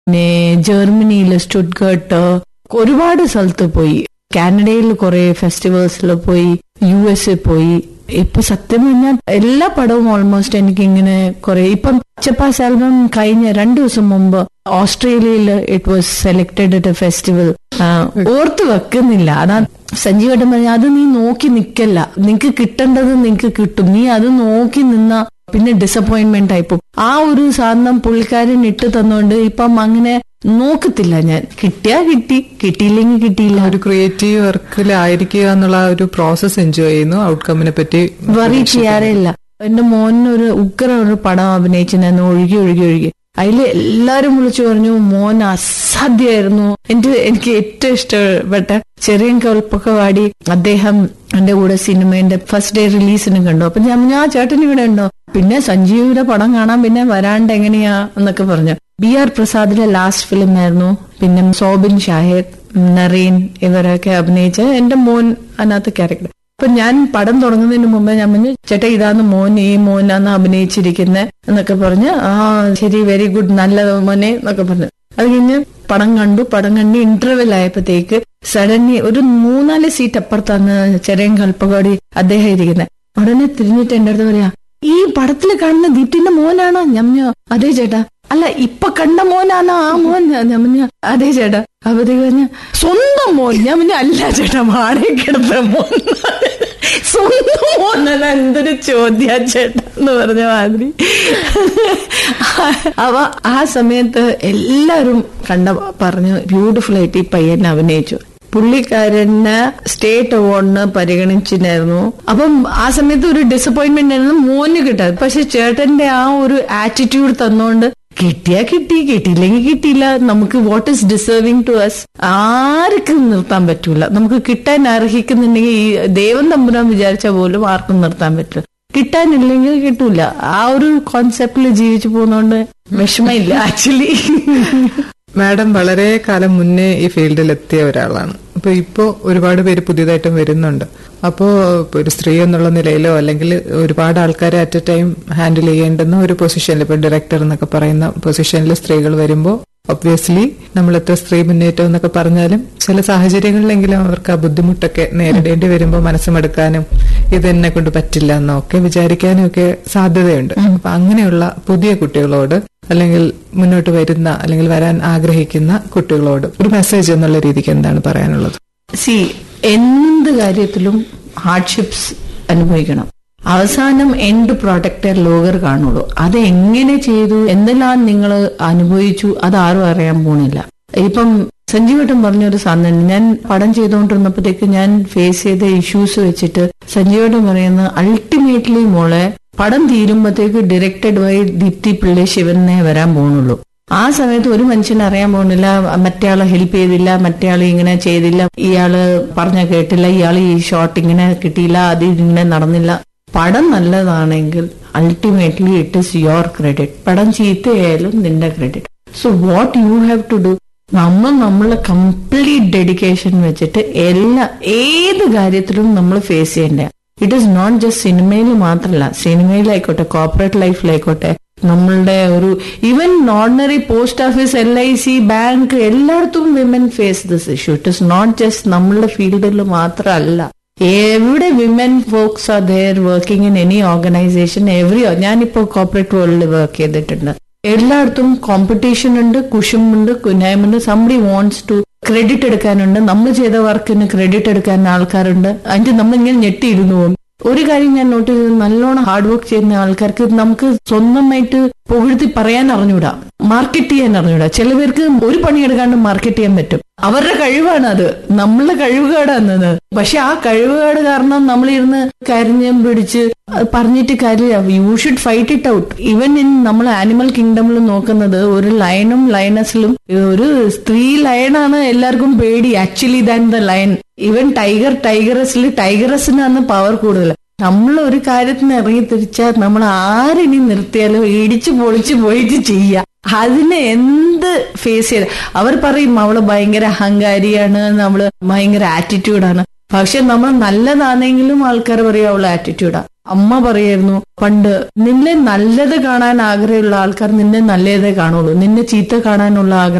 പിന്നെ ജർമ്മനിയില് സ്റ്റുഡ്ഗർട്ട് ഒരുപാട് സ്ഥലത്ത് പോയി കാനഡയിൽ കുറെ ഫെസ്റ്റിവൽസിൽ പോയി യു എസ് എ പോയി ഇപ്പൊ സത്യം പറഞ്ഞാൽ എല്ലാ പടവും ഓൾമോസ്റ്റ് എനിക്ക് ഇങ്ങനെ കുറെ ഇപ്പം ചപ്പാസ് ആൽബം കഴിഞ്ഞ രണ്ടു ദിവസം മുമ്പ് ഓസ്ട്രേലിയയിൽ it was selected at a festival ഓർത്ത് വെക്കുന്നില്ല അതാ സഞ്ജീവേട്ടൻ പറഞ്ഞ അത് നീ നോക്കി നിക്കല്ല നിനക്ക് കിട്ടേണ്ടത് നിനക്ക് കിട്ടും നീ അത് നോക്കി നിന്ന പിന്നെ ഡിസപ്പോയിന്റ്മെന്റ് ആയിപ്പോ ആ ഒരു സാധനം പുള്ളിക്കാരൻ ഇട്ട് തന്നോണ്ട് ഇപ്പം അങ്ങനെ നോക്കത്തില്ല ഞാൻ കിട്ടിയാ കിട്ടി കിട്ടിയില്ലെങ്കിൽ കിട്ടിയില്ല ഒരു ക്രിയേറ്റീവ് വർക്കിലായിരിക്കുക എന്നുള്ള ആ ഒരു പ്രോസസ് എൻജോയ് ചെയ്യുന്നു ഔട്ട്കമ്മിനെ പറ്റി വറി ചെയ്യാറേ ഇല്ല എന്റെ മോന് ഒരു ഉഗ്ര ഒരു പടം അഭിനയിച്ചിരുന്നു ഒഴുകി ഒഴുകി ഒഴുകി അതില് എല്ലാരും വിളിച്ചു പറഞ്ഞു മോൻ അസാധ്യമായിരുന്നു എന്റെ എനിക്ക് ഏറ്റവും ഇഷ്ടപ്പെട്ട ചെറിയ കൽപ്പൊക്കെ അദ്ദേഹം എന്റെ കൂടെ സിനിമയുടെ ഫസ്റ്റ് ഡേ റിലീസിന് കണ്ടു അപ്പൊ ഞാൻ ഞാൻ ചേട്ടൻ ഇവിടെ ഉണ്ടോ പിന്നെ സഞ്ജീവിയുടെ പടം കാണാൻ പിന്നെ വരാണ്ട് എങ്ങനെയാ എന്നൊക്കെ പറഞ്ഞു ബി ആർ പ്രസാദിലെ ലാസ്റ്റ് ഫിലിം ആയിരുന്നു പിന്നെ സോബിൻ ഷാഹിദ് നറീൻ ഇവരൊക്കെ അഭിനയിച്ച എന്റെ മോൻ അതിനകത്ത് ക്യാരക്ടർ അപ്പൊ ഞാൻ പടം തുടങ്ങുന്നതിന് മുമ്പ് ഞാൻ പറഞ്ഞു ചേട്ടാ ഇതാന്ന് മോൻ ഈ മോനാന്ന് അഭിനയിച്ചിരിക്കുന്നത് എന്നൊക്കെ പറഞ്ഞ് ആ ശരി വെരി ഗുഡ് നല്ല മോനെ എന്നൊക്കെ പറഞ്ഞു അത് കഴിഞ്ഞ് പടം കണ്ടു പടം കണ്ട് ഇന്റർവെൽ ആയപ്പോഴത്തേക്ക് സഡൻലി ഒരു മൂന്നാല് സീറ്റ് അപ്പുറത്താണ് ചെറിയ കൽപ്പകോടി അദ്ദേഹം ഇരിക്കുന്നത് ഉടനെ തിരിഞ്ഞിട്ട് എന്റെ അടുത്ത് പറയാ ഈ പടത്തിൽ കാണുന്ന ദീപ്തിന്റെ മോനാണോ ഞമ്മഞ്ഞോ അതെ ചേട്ടാ അല്ല ഇപ്പൊ കണ്ട മോനാണോ ആ മോൻ ഞമ്മഞ്ഞ അതെ ചേട്ടാ അപ്പത്തേക്ക് പറഞ്ഞ സ്വന്തം മോൻ ഞാൻ പിന്നെ അല്ല ചേട്ടാ വാടകയ്ക്കെടുത്ത മോൻ സ്വന്തം മോനാണ് എന്തൊരു ചോദ്യ ചേട്ടാ എന്ന് പറഞ്ഞ മാതിരി അവ ആ സമയത്ത് എല്ലാരും കണ്ട പറഞ്ഞു ബ്യൂട്ടിഫുൾ ആയിട്ട് ഈ പയ്യനെ അഭിനയിച്ചു പുള്ളിക്കാരന് സ്റ്റേറ്റ് അവാർഡിന് പരിഗണിച്ചിരുന്നു അപ്പം ആ സമയത്ത് ഒരു ഡിസപ്പോയിന്റ്മെന്റ് ആയിരുന്നു മോന് കിട്ടാതെ പക്ഷെ ചേട്ടന്റെ ആ ഒരു ആറ്റിറ്റ്യൂഡ് തന്നോണ്ട് കിട്ടിയാ കിട്ടി കിട്ടിയില്ലെങ്കിൽ കിട്ടിയില്ല നമുക്ക് what is deserving to us ആർക്കും നിർത്താൻ പറ്റൂല നമുക്ക് കിട്ടാൻ അർഹിക്കുന്നുണ്ടെങ്കിൽ ഈ ദൈവം തമ്പുരാൻ വിചാരിച്ച പോലും ആർക്കും നിർത്താൻ പറ്റില്ല കിട്ടാനില്ലെങ്കിൽ കിട്ടൂല ആ ഒരു കോൺസെപ്റ്റിൽ ജീവിച്ചു പോകുന്നോണ്ട് വിഷമമില്ല ആക്ച്വലി മാഡം വളരെ കാലം മുന്നേ ഈ ഫീൽഡിൽ എത്തിയ ഒരാളാണ് അപ്പൊ ഇപ്പോ ഒരുപാട് പേര് പുതിയതായിട്ടും വരുന്നുണ്ട് അപ്പോ ഇപ്പൊ ഒരു സ്ത്രീ എന്നുള്ള നിലയിലോ അല്ലെങ്കിൽ ഒരുപാട് ആൾക്കാരെ അറ്റ് എ ടൈം ഹാൻഡിൽ ചെയ്യേണ്ടുന്ന ഒരു പൊസിഷനിൽ ഇപ്പൊ ഡയറക്ടർ എന്നൊക്കെ പറയുന്ന പൊസിഷനിൽ സ്ത്രീകൾ വരുമ്പോൾ ഒബ്വിയസ്ലി നമ്മൾ എത്ര സ്ത്രീ മുന്നേറ്റം എന്നൊക്കെ പറഞ്ഞാലും ചില സാഹചര്യങ്ങളിലെങ്കിലും അവർക്ക് ആ ബുദ്ധിമുട്ടൊക്കെ നേരിടേണ്ടി വരുമ്പോൾ മനസ്സുമെടുക്കാനും ഇത് എന്നെ കൊണ്ട് പറ്റില്ല എന്നൊക്കെ വിചാരിക്കാനും ഒക്കെ സാധ്യതയുണ്ട് അപ്പൊ അങ്ങനെയുള്ള പുതിയ കുട്ടികളോട് അല്ലെങ്കിൽ മുന്നോട്ട് വരുന്ന അല്ലെങ്കിൽ വരാൻ ആഗ്രഹിക്കുന്ന കുട്ടികളോട് ഒരു മെസ്സേജ് എന്നുള്ള രീതിക്ക് എന്താണ് പറയാനുള്ളത് സി എന്ത് കാര്യത്തിലും ഹാർഡ്ഷിപ്സ് അനുഭവിക്കണം അവസാനം എൻഡ് പ്രോഡക്റ്റ് ലോകർ കാണുള്ളൂ അത് എങ്ങനെ ചെയ്തു എന്തെല്ലാം നിങ്ങൾ അനുഭവിച്ചു അത് ആരും അറിയാൻ പോണില്ല ഇപ്പം സഞ്ജീവട്ടം പറഞ്ഞൊരു സാധനം ഞാൻ പടം ചെയ്തുകൊണ്ടിരുന്നപ്പോഴത്തേക്ക് ഞാൻ ഫേസ് ചെയ്ത ഇഷ്യൂസ് വെച്ചിട്ട് സഞ്ജീവട്ടം പറയുന്നത് അൾട്ടിമേറ്റ്ലി മോളെ പടം തീരുമ്പോഴത്തേക്ക് ഡയറക്റ്റഡ് ബൈ ദീപ്തി പിള്ളേ ശിവനെ വരാൻ പോകുന്നുള്ളൂ ആ സമയത്ത് ഒരു മനുഷ്യനെ അറിയാൻ പോകുന്നില്ല മറ്റേയാളെ ഹെൽപ്പ് ചെയ്തില്ല മറ്റേയാൾ ഇങ്ങനെ ചെയ്തില്ല ഇയാള് പറഞ്ഞ കേട്ടില്ല ഇയാൾ ഈ ഷോട്ട് ഇങ്ങനെ കിട്ടിയില്ല അത് ഇങ്ങനെ നടന്നില്ല പടം നല്ലതാണെങ്കിൽ ultimately it is your credit പടം ചീത്തയായാലും നിന്റെ credit so what you have to do നമ്മൾ നമ്മളെ കംപ്ലീറ്റ് ഡെഡിക്കേഷൻ വെച്ചിട്ട് എല്ലാ ഏത് കാര്യത്തിലും നമ്മൾ ഫേസ് ചെയ്യേണ്ട ഇറ്റ് ഈസ് നോട്ട് ജസ്റ്റ് സിനിമയിൽ മാത്രമല്ല സിനിമയിലായിക്കോട്ടെ കോർപ്പറേറ്റ് ലൈഫിലായിക്കോട്ടെ നമ്മളുടെ ഒരു even ordinary post office L I C bank എല്ലായിടത്തും women face this issue it is not just നമ്മളുടെ ഫീൽഡിൽ മാത്രമല്ല എവിടെ women folks are there working in any organisation every ഞാനിപ്പോ കോർപ്പറേറ്റ് വേൾഡിൽ വർക്ക് ചെയ്തിട്ടുണ്ട് എല്ലായിടത്തും കോമ്പറ്റീഷൻ ഉണ്ട് കുഷുമുണ്ട് കുന്നായ്മുണ്ട് സംബടി വാണ്ട്സ് ടു ക്രെഡിറ്റ് എടുക്കാനുണ്ട് നമ്മൾ ചെയ്ത വർക്കിന് ക്രെഡിറ്റ് എടുക്കാൻ ആൾക്കാരുണ്ട് അതിന്റെ നമ്മൾ ഇങ്ങനെ ഞെട്ടിയിരുന്നു പോകും ഒരു കാര്യം ഞാൻ നോട്ട് ചെയ്തത് നല്ലോണം ഹാർഡ് വർക്ക് ചെയ്യുന്ന ആൾക്കാർക്ക് നമുക്ക് സ്വന്തമായിട്ട് പുകഴ്ത്തി പറയാൻ അറിഞ്ഞൂടാ മാർക്കറ്റ് ചെയ്യാൻ അറിഞ്ഞൂടാ ചില പേർക്ക് ഒരു പണിയെടുക്കാണ്ട് മാർക്കറ്റ് ചെയ്യാൻ പറ്റും അവരുടെ കഴിവാണ് അത് നമ്മളുടെ കഴിവുകേടാന്നത് പക്ഷെ ആ കഴിവുകേട് കാരണം നമ്മൾ ഇരുന്ന് കരിഞ്ഞം പിടിച്ച് പറഞ്ഞിട്ട് കാര്യമില്ല you should fight it out even in നമ്മൾ ആനിമൽ കിങ്ഡമിൽ നോക്കുന്നത് ഒരു ലയണും ലയനസിലും ഒരു സ്ത്രീ ലയണാണ് എല്ലാവർക്കും പേടി actually than the lion even tiger ടൈഗറസിൽ ടൈഗറസിനാണ് പവർ കൂടുതൽ നമ്മൾ ഒരു കാര്യത്തിന് ഇറങ്ങി തിരിച്ചാൽ നമ്മൾ ആരിനി നിർത്തിയാലും ഇടിച്ചു പൊളിച്ചു പോയിട്ട് ചെയ്യുക അതിന് എന്ത് ഫേസ് ചെയ്ത അവർ പറയും അവള് ഭയങ്കര അഹങ്കാരിയാണ് നമ്മള് ഭയങ്കര ആറ്റിറ്റ്യൂഡാണ് പക്ഷെ നമ്മൾ നല്ലതാണെങ്കിലും ആൾക്കാർ പറയും അവള് ആറ്റിറ്റ്യൂഡാ അമ്മ പറയായിരുന്നു പണ്ട് നിന്നെ നല്ലത് കാണാൻ ആഗ്രഹമുള്ള ആൾക്കാർ നിന്നെ നല്ലതേ കാണുള്ളൂ നിന്നെ ചീത്ത കാണാനുള്ള ആഗ്രഹം